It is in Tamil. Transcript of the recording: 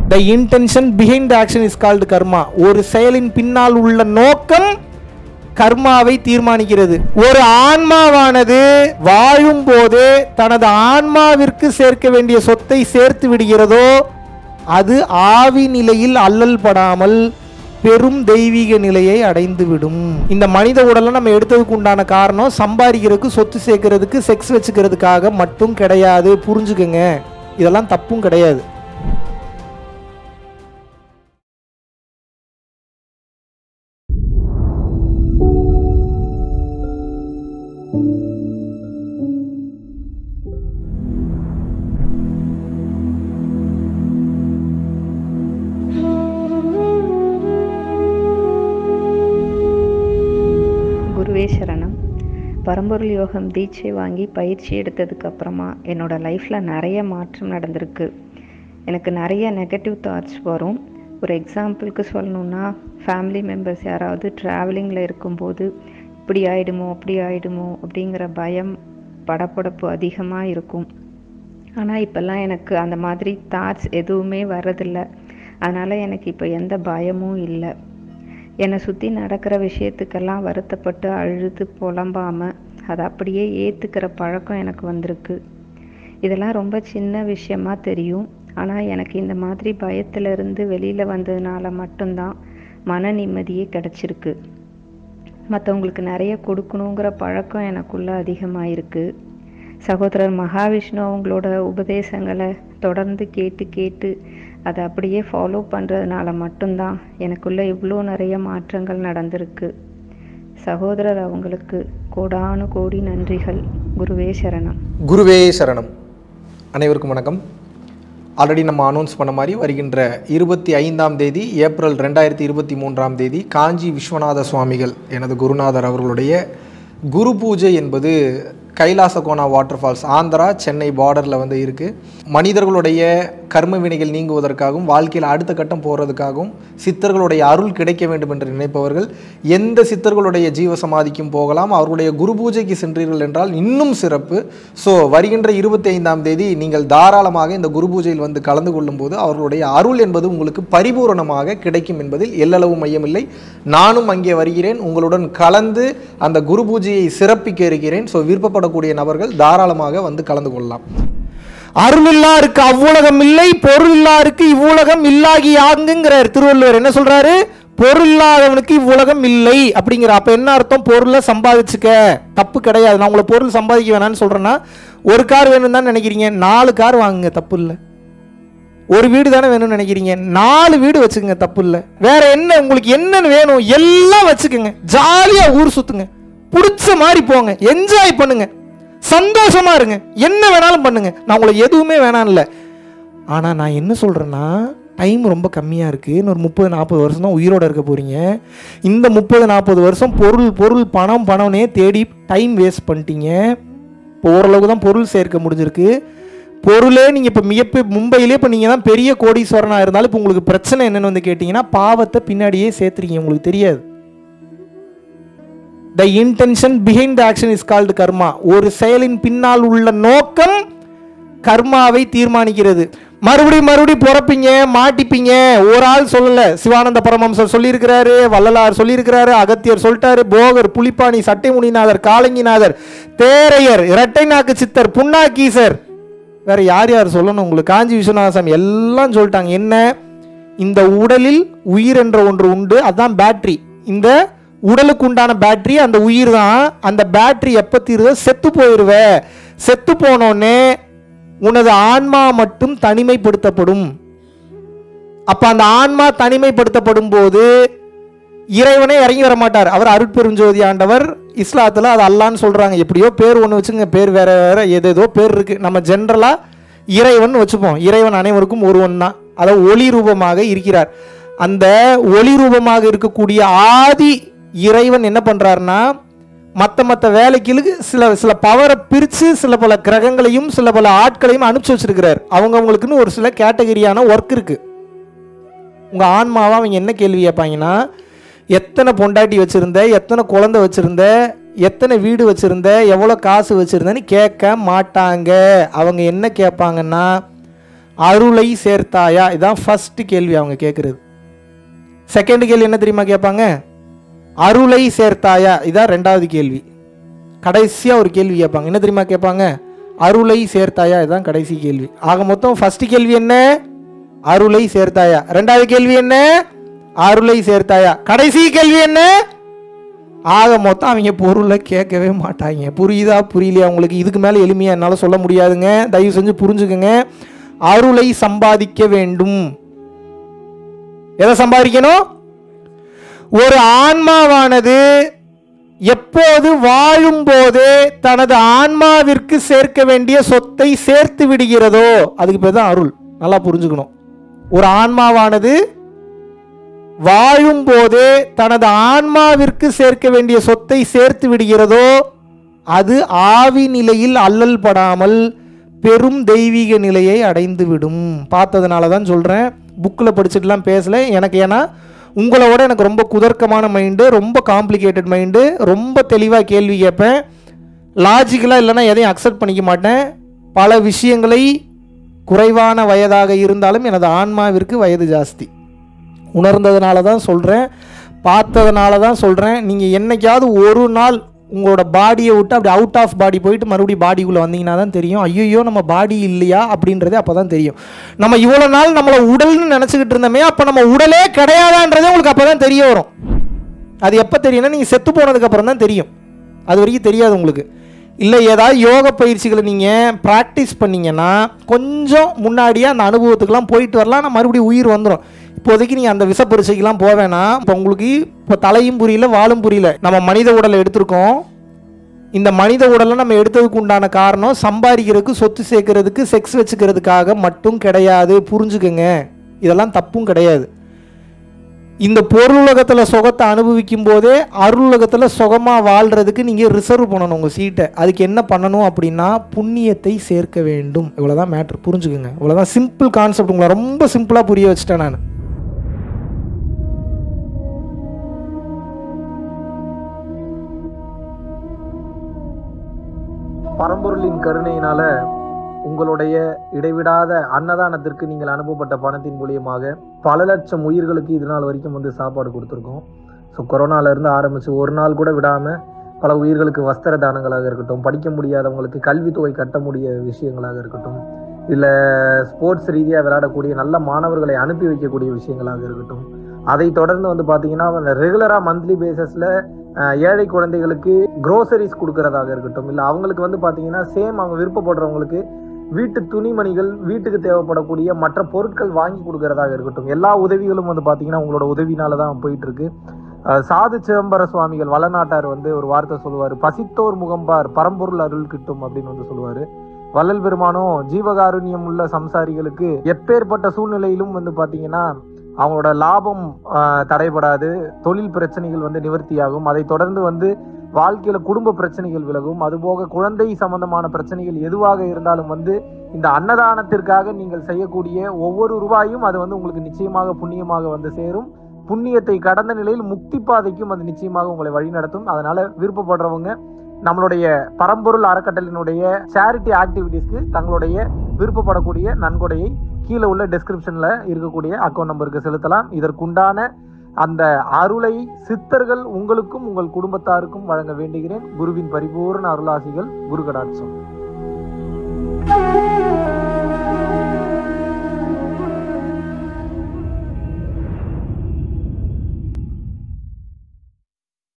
the intention behind action is called karma ஒரு செயலின் பின்னால் உள்ள நோக்கம் கர்மாவை தீர்மானிக்கிறது ஒரு ஆன்மாவானது வாழும் போதே தனது ஆன்மாவிற்கு சேர்க்க வேண்டிய சொத்தை சேர்த்து விடுகிறதோ அது ஆவி நிலையில் அல்லல் படாமல் பெரும் தெய்வீக நிலையை அடைந்து விடும் இந்த மனித உடலை நம்ம எடுத்ததுக்கு உண்டான காரணம் சம்பாதிக்கிறதுக்கு சொத்து சேர்க்கறதுக்கு செக்ஸ் வச்சுக்கிறதுக்காக மட்டும் கிடையாது புரிஞ்சுக்கங்க இதெல்லாம் தப்பும் கிடையாது குருவே சரணம் பரம்பொருள் யோகம் தீட்சை வாங்கி பயிற்சி எடுத்ததுக்கு அப்புறமா என்னோட லைஃப்பில் நிறைய மாற்றம் நடந்திருக்கு எனக்கு நிறைய நெகட்டிவ் தாட்ஸ் வரும் ஒரு எக்ஸாம்பிளுக்கு சொல்லணுன்னா ஃபேமிலி மெம்பர்ஸ் யாராவது ட்ராவலிங்கில் இருக்கும்போது இப்படி ஆயிடுமோ அப்படி ஆயிடுமோ அப்படிங்கிற பயம் படபடப்பு அதிகமாக இருக்கும் ஆனால் இப்போல்லாம் எனக்கு அந்த மாதிரி தாட்ஸ் எதுவுமே வர்றதில்ல அதனால் எனக்கு இப்போ எந்த பயமும் இல்லை என்னை சுற்றி நடக்கிற விஷயத்துக்கெல்லாம் வருத்தப்பட்டு அழுது புலம்பாமல் அதை அப்படியே ஏற்றுக்கிற பழக்கம் எனக்கு வந்திருக்கு இதெல்லாம் ரொம்ப சின்ன விஷயமா தெரியும் ஆனால் எனக்கு இந்த மாதிரி பயத்திலிருந்து வெளியில் வந்ததுனால மட்டும்தான் மன நிம்மதியே கிடச்சிருக்கு மற்றவங்களுக்கு நிறைய கொடுக்கணுங்கிற பழக்கம் எனக்குள்ள அதிகமாயிருக்கு சகோதரர் மகாவிஷ்ணு அவங்களோட உபதேசங்களை தொடர்ந்து கேட்டு கேட்டு அதை அப்படியே ஃபாலோ பண்ணுறதுனால மட்டும்தான் எனக்குள்ள இவ்வளோ நிறைய மாற்றங்கள் நடந்திருக்கு சகோதரர் அவங்களுக்கு கோடானு கோடி நன்றிகள் குருவே சரணம் குருவே சரணம் அனைவருக்கும் வணக்கம் ஆல்ரெடி நம்ம அனௌன்ஸ் பண்ண மாதிரி வருகின்ற இருபத்தி ஐந்தாம் தேதி ஏப்ரல் ரெண்டாயிரத்தி இருபத்தி மூன்றாம் தேதி காஞ்சி விஸ்வநாத சுவாமிகள் எனது குருநாதர் அவர்களுடைய குரு பூஜை என்பது கைலாசகோனா வாட்டர் ஃபால்ஸ் ஆந்திரா சென்னை பார்டரில் வந்து இருக்குது மனிதர்களுடைய கர்ம வினைகள் நீங்குவதற்காகவும் வாழ்க்கையில் அடுத்த கட்டம் போகிறதுக்காகவும் சித்தர்களுடைய அருள் கிடைக்க வேண்டும் என்று நினைப்பவர்கள் எந்த சித்தர்களுடைய ஜீவ சமாதிக்கும் போகலாம் அவர்களுடைய குரு பூஜைக்கு சென்றீர்கள் என்றால் இன்னும் சிறப்பு ஸோ வருகின்ற இருபத்தி ஐந்தாம் தேதி நீங்கள் தாராளமாக இந்த குரு பூஜையில் வந்து கலந்து கொள்ளும்போது அவர்களுடைய அருள் என்பது உங்களுக்கு பரிபூரணமாக கிடைக்கும் என்பதில் எல்லளவு மையமில்லை நானும் அங்கே வருகிறேன் உங்களுடன் கலந்து அந்த குரு பூஜையை சிறப்பிக்க இருக்கிறேன் ஸோ விருப்பப்படக்கூடிய நபர்கள் தாராளமாக வந்து கலந்து கொள்ளலாம் அருளில்லாருக்கு அவ்வுலகம் இல்லை பொருள் இல்லாருக்கு இவ்வுலகம் இல்லாகி ஆங்குங்கிறார் திருவள்ளுவர் என்ன சொல்றாரு பொருள் இல்லாதவனுக்கு இவ்வுலகம் இல்லை அப்படிங்கிற அப்ப என்ன அர்த்தம் பொருளை சம்பாதிச்சுக்க தப்பு கிடையாது நான் உங்களை பொருள் சம்பாதிக்க வேணாம்னு சொல்றேன்னா ஒரு கார் வேணும் தான் நினைக்கிறீங்க நாலு கார் வாங்குங்க தப்பு இல்லை ஒரு வீடு தானே வேணும்னு நினைக்கிறீங்க நாலு வீடு வச்சுக்கோங்க தப்பு இல்லை வேற என்ன உங்களுக்கு என்னன்னு வேணும் எல்லாம் வச்சுக்கோங்க ஜாலியா ஊர் சுத்துங்க பிடிச்ச மாதிரி போங்க என்ஜாய் பண்ணுங்க சந்தோஷமா இருங்க என்ன வேணாலும் பண்ணுங்க நான் உங்களை எதுவுமே வேணாம் இல்லை ஆனால் நான் என்ன சொல்கிறேன்னா டைம் ரொம்ப கம்மியாக இருக்குது இன்னொரு முப்பது நாற்பது வருஷம் தான் உயிரோடு இருக்க போகிறீங்க இந்த முப்பது நாற்பது வருஷம் பொருள் பொருள் பணம் பணம்னே தேடி டைம் வேஸ்ட் பண்ணிட்டீங்க இப்போ ஓரளவுக்கு தான் பொருள் சேர்க்க முடிஞ்சிருக்கு பொருளே நீங்கள் இப்போ மிகப்பெரிய மும்பையிலே இப்போ நீங்கள் தான் பெரிய கோடீஸ்வரனாக இருந்தாலும் இப்போ உங்களுக்கு பிரச்சனை என்னென்னு வந்து கேட்டிங்கன்னா பாவத்தை பின்னாடியே சேர்த்துறீங்க உங்களுக்கு தெரியாது the intention behind action is called karma ஒரு செயலின் பின்னால் உள்ள நோக்கம் கர்மாவை தீர்மானிக்கிறது மறுபடியும் மறுபடியும் பிறப்பீங்க மாட்டிப்பீங்க ஒரு ஆள் சொல்லல சிவானந்த பரமம்சர் சொல்லியிருக்கிறாரு வள்ளலார் சொல்லியிருக்கிறாரு அகத்தியர் சொல்லிட்டாரு போகர் புலிப்பாணி சட்டைமுனிநாதர் காலங்கிநாதர் தேரையர் இரட்டை நாக்கு சித்தர் புன்னாக்கீசர் வேற யார் யார் சொல்லணும் உங்களுக்கு காஞ்சி விஸ்வநாதசாமி எல்லாம் சொல்லிட்டாங்க என்ன இந்த உடலில் உயிர் என்ற ஒன்று உண்டு அதுதான் பேட்டரி இந்த உடலுக்கு உண்டான பேட்டரி அந்த உயிர் தான் அந்த பேட்டரி எப்போ தீருதோ செத்து போயிடுவ செத்து போனோடனே உனது ஆன்மா மட்டும் தனிமைப்படுத்தப்படும் அப்ப அந்த ஆன்மா தனிமைப்படுத்தப்படும் போது இறைவனே இறங்கி வர மாட்டார் அவர் அருட்பெருஞ்சோதி ஆண்டவர் இஸ்லாத்தில் அது அல்லான்னு சொல்கிறாங்க எப்படியோ பேர் ஒன்று வச்சுங்க பேர் வேற வேற ஏதேதோ பேர் இருக்கு நம்ம ஜென்ரலாக இறைவன் வச்சுப்போம் இறைவன் அனைவருக்கும் ஒருவன் தான் அதாவது ஒளி ரூபமாக இருக்கிறார் அந்த ஒளி ரூபமாக இருக்கக்கூடிய ஆதி இறைவன் என்ன பண்ணுறாருன்னா மற்ற மற்ற வேலைக்கு சில சில பவரை பிரித்து சில பல கிரகங்களையும் சில பல ஆட்களையும் அனுப்பிச்சு வச்சிருக்கிறார் அவங்கவுங்களுக்குன்னு ஒரு சில கேட்டகரியான ஒர்க் இருக்குது உங்கள் ஆன்மாவை அவங்க என்ன கேள்வி கேட்பாங்கன்னா எத்தனை பொண்டாட்டி வச்சுருந்த எத்தனை குழந்தை வச்சுருந்த எத்தனை வீடு வச்சுருந்த எவ்வளோ காசு வச்சுருந்தேன்னு கேட்க மாட்டாங்க அவங்க என்ன கேட்பாங்கன்னா அருளை சேர்த்தாயா இதான் ஃபர்ஸ்ட் கேள்வி அவங்க கேட்குறது செகண்ட் கேள்வி என்ன தெரியுமா கேட்பாங்க அருளை சேர்த்தாயா இதான் ரெண்டாவது கேள்வி கடைசியாக ஒரு கேள்வி கேட்பாங்க என்ன தெரியுமா கேட்பாங்க அருளை சேர்த்தாயா இதுதான் கடைசி கேள்வி ஆக மொத்தம் ஃபர்ஸ்ட் கேள்வி என்ன அருளை சேர்த்தாயா ரெண்டாவது கேள்வி என்ன அருளை சேர்த்தாயா கடைசி கேள்வி என்ன ஆக மொத்தம் அவங்க பொருளை கேட்கவே மாட்டாங்க புரியுதா புரியலையா உங்களுக்கு இதுக்கு மேலே எளிமையாக என்னால் சொல்ல முடியாதுங்க தயவு செஞ்சு புரிஞ்சுக்கங்க அருளை சம்பாதிக்க வேண்டும் எதை சம்பாதிக்கணும் ஒரு ஆன்மாவானது எப்போது வாழும்போது தனது ஆன்மாவிற்கு சேர்க்க வேண்டிய சொத்தை சேர்த்து விடுகிறதோ அதுக்கு பேர் தான் அருள் நல்லா புரிஞ்சுக்கணும் ஒரு ஆன்மாவானது வாழும்போதே தனது ஆன்மாவிற்கு சேர்க்க வேண்டிய சொத்தை சேர்த்து விடுகிறதோ அது ஆவி நிலையில் அல்லல் படாமல் பெரும் தெய்வீக நிலையை அடைந்து விடும் பார்த்ததுனால தான் சொல்கிறேன் புக்கில் படிச்சுட்டுலாம் பேசல எனக்கு ஏன்னா உங்களோட எனக்கு ரொம்ப குதர்க்கமான மைண்டு ரொம்ப காம்ப்ளிகேட்டட் மைண்டு ரொம்ப தெளிவாக கேள்வி கேட்பேன் லாஜிக்கலாக இல்லைன்னா எதையும் அக்செப்ட் பண்ணிக்க மாட்டேன் பல விஷயங்களை குறைவான வயதாக இருந்தாலும் எனது ஆன்மாவிற்கு வயது ஜாஸ்தி உணர்ந்ததுனால தான் சொல்கிறேன் பார்த்ததுனால தான் சொல்கிறேன் நீங்கள் என்னைக்காவது ஒரு நாள் உங்களோட பாடியை விட்டு அப்படி அவுட் ஆஃப் பாடி போயிட்டு மறுபடியும் பாடிக்குள்ளே வந்தீங்கன்னா தான் தெரியும் ஐயோ நம்ம பாடி இல்லையா அப்படின்றதே அப்போ தான் தெரியும் நம்ம இவ்வளோ நாள் நம்மளை உடல்னு நினச்சிக்கிட்டு இருந்தோமே அப்போ நம்ம உடலே கிடையாதான்றதே உங்களுக்கு அப்போ தான் தெரிய வரும் அது எப்போ தெரியும்னா நீங்கள் செத்து போனதுக்கப்புறம் தான் தெரியும் அது வரைக்கும் தெரியாது உங்களுக்கு இல்லை ஏதாவது யோக பயிற்சிகளை நீங்கள் ப்ராக்டிஸ் பண்ணீங்கன்னா கொஞ்சம் முன்னாடியே அந்த அனுபவத்துக்கெல்லாம் போயிட்டு வரலாம் ஆனால் மறுபடியும் உயிர் வந்துடும் இப்போதைக்கு நீங்கள் அந்த விஷ பரீட்சைக்கெல்லாம் போவேனா இப்போ உங்களுக்கு இப்போ தலையும் புரியல வாலும் புரியல நம்ம மனித உடலை எடுத்திருக்கோம் இந்த மனித உடலை நம்ம எடுத்ததுக்கு உண்டான காரணம் சம்பாதிக்கிறதுக்கு சொத்து சேர்க்கறதுக்கு செக்ஸ் வச்சுக்கிறதுக்காக மட்டும் கிடையாது புரிஞ்சுக்கங்க இதெல்லாம் தப்பும் கிடையாது இந்த பொருளுலகத்தில் சுகத்தை அனுபவிக்கும் போதே அருளுலகத்தில் சுகமாக வாழ்கிறதுக்கு நீங்கள் ரிசர்வ் பண்ணணும் உங்கள் சீட்டை அதுக்கு என்ன பண்ணணும் அப்படின்னா புண்ணியத்தை சேர்க்க வேண்டும் இவ்வளோதான் மேட்ரு புரிஞ்சுக்குங்க இவ்வளோதான் சிம்பிள் கான்செப்ட் உங்களை ரொம்ப சிம்பிளாக புரிய வச்சுட்டேன் நான் பரம்பொருளின் கருணையினால உங்களுடைய இடைவிடாத அன்னதானத்திற்கு நீங்கள் அனுப்பப்பட்ட பணத்தின் மூலியமாக பல லட்சம் உயிர்களுக்கு இது நாள் வரைக்கும் வந்து சாப்பாடு கொடுத்துருக்கோம் ஸோ கொரோனால இருந்து ஆரம்பிச்சு ஒரு நாள் கூட விடாம பல உயிர்களுக்கு வஸ்திர தானங்களாக இருக்கட்டும் படிக்க முடியாதவங்களுக்கு கல்வித்தொகை கட்ட முடிய விஷயங்களாக இருக்கட்டும் இல்லை ஸ்போர்ட்ஸ் ரீதியாக விளையாடக்கூடிய நல்ல மாணவர்களை அனுப்பி வைக்கக்கூடிய விஷயங்களாக இருக்கட்டும் அதை தொடர்ந்து வந்து பார்த்தீங்கன்னா ரெகுலராக மந்த்லி பேசிஸில் ஏழை குழந்தைகளுக்கு க்ரோசரிஸ் கொடுக்கறதாக இருக்கட்டும் இல்லை அவங்களுக்கு வந்து பார்த்தீங்கன்னா சேம் அவங்க விருப்பப்படுறவங்களுக்கு வீட்டு துணிமணிகள் வீட்டுக்கு தேவைப்படக்கூடிய மற்ற பொருட்கள் வாங்கி கொடுக்கறதாக இருக்கட்டும் எல்லா உதவிகளும் வந்து பார்த்தீங்கன்னா உங்களோட உதவினால தான் போயிட்டு இருக்கு அஹ் சாது சிதம்பர சுவாமிகள் வளநாட்டார் வந்து ஒரு வார்த்தை சொல்லுவார் பசித்தோர் முகம்பார் பரம்பொருள் அருள் கிட்டும் அப்படின்னு வந்து சொல்லுவார் வள்ளல் பெருமானும் ஜீவகாருண்யம் உள்ள சம்சாரிகளுக்கு எப்பேற்பட்ட சூழ்நிலையிலும் வந்து பார்த்தீங்கன்னா அவங்களோட லாபம் ஆஹ், தடைபடாது தொழில் பிரச்சனைகள் வந்து நிவர்த்தியாகும் அதை தொடர்ந்து வந்து வாழ்க்கையில குடும்ப பிரச்சனைகள் விலகும் அதுபோக குழந்தை சம்பந்தமான பிரச்சனைகள் எதுவாக இருந்தாலும் வந்து இந்த அன்னதானத்திற்காக நீங்கள் செய்யக்கூடிய ஒவ்வொரு ரூபாயும் அது வந்து உங்களுக்கு நிச்சயமாக புண்ணியமாக வந்து சேரும் புண்ணியத்தை கடந்த நிலையில் முக்தி பாதைக்கும் அது நிச்சயமாக உங்களை வழிநடத்தும் அதனால விருப்பப்படுறவங்க நம்மளுடைய பரம்பொருள் அறக்கட்டளினுடைய சேரிட்டி ஆக்டிவிட்டீஸ்க்கு தங்களுடைய விருப்பப்படக்கூடிய நன்கொடையை கீழே உள்ள டெஸ்கிரிப்ஷன்ல இருக்கக்கூடிய அக்கௌண்ட் நம்பருக்கு செலுத்தலாம் இதற்குண்டான அந்த அருளை சித்தர்கள் உங்களுக்கும் உங்கள் குடும்பத்தாருக்கும் வழங்க வேண்டுகிறேன் குருவின் பரிபூர்ண அருளாசிகள் குரு கடாட்சம்